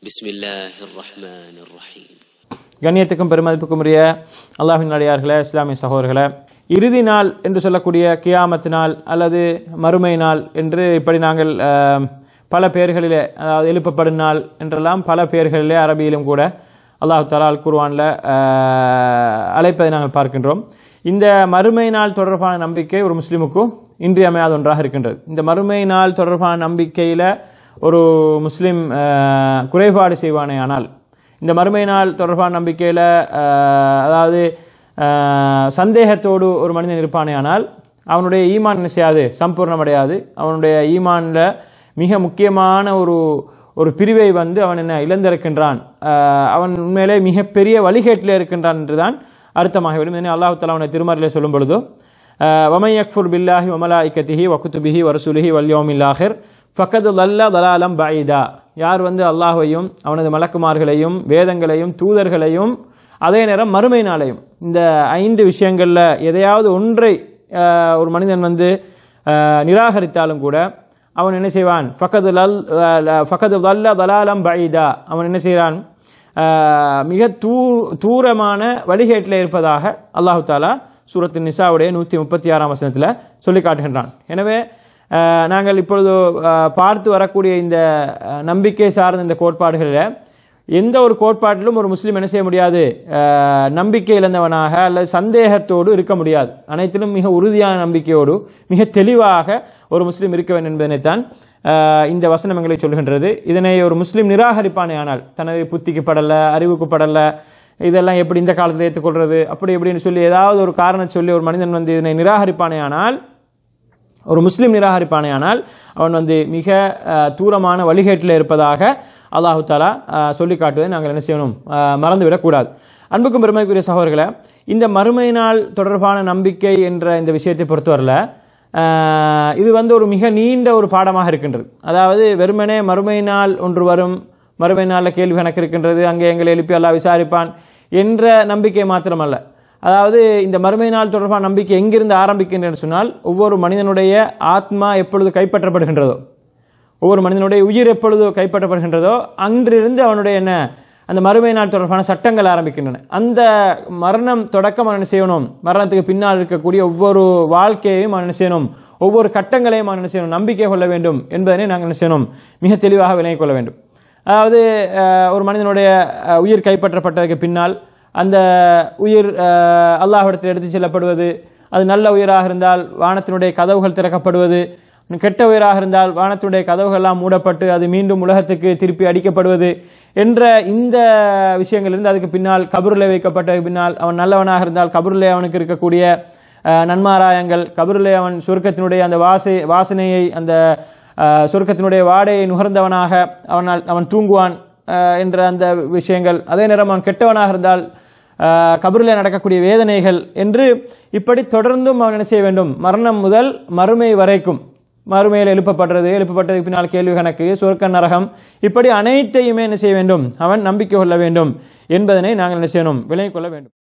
بسم الله الرحمن الرحيم கண்ணியத்துக்கும் பெருமதிப்புக்கும் உரிய அல்லாஹின் அடியார்களே இஸ்லாமிய சகோதரர்களே இறுதி நாள் என்று சொல்லக்கூடிய கியாமத் நாள் அல்லது மறுமை நாள் என்று இப்படி நாங்கள் ஆஹ், பல பெயர்களிலே அதாவது எழுப்பப்படும் நாள் என்றெல்லாம் பல பெயர்களிலே அரபியிலும் கூட அல்லாஹு தலா அல் குர்வானில் அழைப்பதை நாங்கள் பார்க்கின்றோம் இந்த மறுமை நாள் தொடர்பான நம்பிக்கை ஒரு முஸ்லிமுக்கும் இன்றியமையாத ஒன்றாக இருக்கின்றது இந்த மறுமை நாள் தொடர்பான நம்பிக்கையில் ஒரு முஸ்லிம் ஆஹ், குறைபாடு செய்வானே ஆனால் இந்த மறுமை நாள் தொடர்பான நம்பிக்கையில் அதாவது ஆஹ், சந்தேகத்தோடு ஒரு மனிதன் இருப்பானே ஆனால் அவனுடைய ஈமான் என்ன செய்யாது சம்பூர்ணமடையாது அவனுடைய ஈமானில் மிக முக்கியமான ஒரு ஒரு பிரிவை வந்து அவன் என்ன இழந்திருக்கின்றான் ஆஹ், அவன் உண்மையிலே மிகப்பெரிய வழிகேட்டில் இருக்கின்றான் என்றுதான் அர்த்தமாகிவிடும் இதனை அல்லாஹு தலா அவனை திருமறையிலே சொல்லும் பொழுதோ வமை யக்ஃபுர் பில்லாஹி வமலாய்கத்திஹி வகுத்துபிஹி வரசுலிஹி வல்யோமில் ஆஹிர் ஃபக்கது லல்ல தலாலம் பைதா யார் வந்து அல்லாஹையும் அவனது மலக்குமார்களையும் வேதங்களையும் தூதர்களையும் அதே நேரம் மறுமை நாளையும் இந்த ஐந்து விஷயங்களில் எதையாவது ஒன்றை ஆஹ், ஒரு மனிதன் வந்து ஆஹ், நிராகரித்தாலும் கூட அவன் என்ன செய்வான் ஃபக்கது லல் ஃபக்கது லல்ல தலாலம் பைதா அவன் என்ன செய்கிறான் ஆஹ், மிக தூ தூரமான வழிகேட்டில் இருப்பதாக அல்லாஹு தாலா சூரத்து நிசாவுடைய நூற்றி முப்பத்தி ஆறாம் வசனத்தில் சொல்லி காட்டுகின்றான் எனவே ஆஹ், நாங்கள் இப்பொழுது ஆஹ், பார்த்து வரக்கூடிய இந்த ஆஹ், நம்பிக்கை சார்ந்த இந்த கோட்பாடுகளில் எந்த ஒரு கோட்பாட்டிலும் ஒரு முஸ்லீம் என்ன செய்ய முடியாது ஆஹ், நம்பிக்கை இழந்தவனாக அல்லது சந்தேகத்தோடு இருக்க முடியாது அனைத்திலும் மிக உறுதியான நம்பிக்கையோடு மிக தெளிவாக ஒரு முஸ்லீம் இருக்க வேண்டும் என்பதனைத்தான் ஆஹ், இந்த வசனம் எங்களை சொல்கின்றது இதனை ஒரு முஸ்லீம் நிராகரிப்பானே ஆனால் தனது புத்திக்கு படல அறிவுக்கு படல இதெல்லாம் எப்படி இந்த காலத்தில் ஏற்றுக்கொள்றது அப்படி இப்படின்னு சொல்லி ஏதாவது ஒரு காரணம் சொல்லி ஒரு மனிதன் வந்து இதனை நிராகரிப்பானே ஆனால் ஒரு முஸ்லீம் நிராகரிப்பானே ஆனால் அவன் வந்து மிக அஹ், தூரமான வழிகேட்டில் இருப்பதாக அல்லாஹு தாலா அஹ், சொல்லி காட்டுவதை நாங்கள் என்ன செய்யணும் அஹ், மறந்துவிடக்கூடாது அன்புக்கும் பெருமைக்குரிய சகோதரர்களே இந்த மறுமை நாள் தொடர்பான நம்பிக்கை என்ற இந்த விஷயத்தை பொறுத்தவரையில் அஹ், இது வந்து ஒரு மிக நீண்ட ஒரு பாடமாக இருக்கின்றது அதாவது வெறுமனே மறுமை நாள் ஒன்று வரும் மறுமை நாளில் கேள்வி கணக்கு இருக்கின்றது அங்கே எங்களை எழுப்பி அல்லாஹ் விசாரிப்பான் என்ற நம்பிக்கை மாத்திரமல்ல அதாவது இந்த மறுமை நாள் தொடர்பான நம்பிக்கை எங்கிருந்து ஆரம்பிக்கின்றன சொன்னால் ஒவ்வொரு மனிதனுடைய ஆத்மா எப்பொழுது கைப்பற்றப்படுகின்றதோ ஒவ்வொரு மனிதனுடைய உயிர் எப்பொழுது கைப்பற்றப்படுகின்றதோ அன்றிருந்து அவனுடைய என்ன அந்த மறுமை நாள் தொடர்பான சட்டங்கள் ஆரம்பிக்கின்றன அந்த மரணம் தொடக்கம் அவன் என்ன செய்யணும் மரணத்துக்கு பின்னால் இருக்கக்கூடிய ஒவ்வொரு வாழ்க்கையையும் அவன் என்ன செய்யணும் ஒவ்வொரு கட்டங்களையும் அவன் என்ன செய்யணும் நம்பிக்கை கொள்ள வேண்டும் என்பதனை நாங்கள் என்ன செய்யணும் மிக தெளிவாக விளங்கிக் கொள்ள வேண்டும் அதாவது அஹ், ஒரு மனிதனுடைய அஹ், உயிர் கைப்பற்றப்பட்டதுக்கு பின்னால் அந்த உயிர் அஹ், அல்லாஹ்விடத்தில் எடுத்து செல்லப்படுவது அது நல்ல உயிராக இருந்தால் வானத்தினுடைய கதவுகள் திறக்கப்படுவது கெட்ட உயிராக இருந்தால் வானத்தினுடைய கதவுகள் எல்லாம் மூடப்பட்டு அது மீண்டும் உலகத்துக்கு திருப்பி அடிக்கப்படுவது என்ற இந்த விஷயங்களிலிருந்து அதுக்கு பின்னால் கபருளை வைக்கப்பட்டதுக்கு பின்னால் அவன் நல்லவனாக இருந்தால் கபருளை அவனுக்கு இருக்கக்கூடிய அஹ், நன்மாராயங்கள் கபருளை அவன் சுருக்கத்தினுடைய அந்த வாசை வாசனையை அந்த அஹ், சொர்க்கத்தினுடைய வாடையை நுகர்ந்தவனாக அவனால் அவன் தூங்குவான் அஹ், என்ற அந்த விஷயங்கள் அதே நேரம் அவன் கெட்டவனாக இருந்தால் அஹ், கபரிலே நடக்கக்கூடிய வேதனைகள் என்று இப்படி தொடர்ந்தும் அவன் என்ன செய்ய வேண்டும் மரணம் முதல் மறுமை வரைக்கும் மறுமையில் எழுப்பப்படுறது எழுப்பப்பட்டதுக்கு பின்னால் கேள்வி கணக்கு சொர்க்க நரகம் இப்படி அனைத்தையுமே என்ன செய்ய வேண்டும் அவன் நம்பிக்கை கொள்ள வேண்டும் என்பதனை நாங்கள் என்ன செய்யணும் விலகிக் கொள்ள வேண்டும்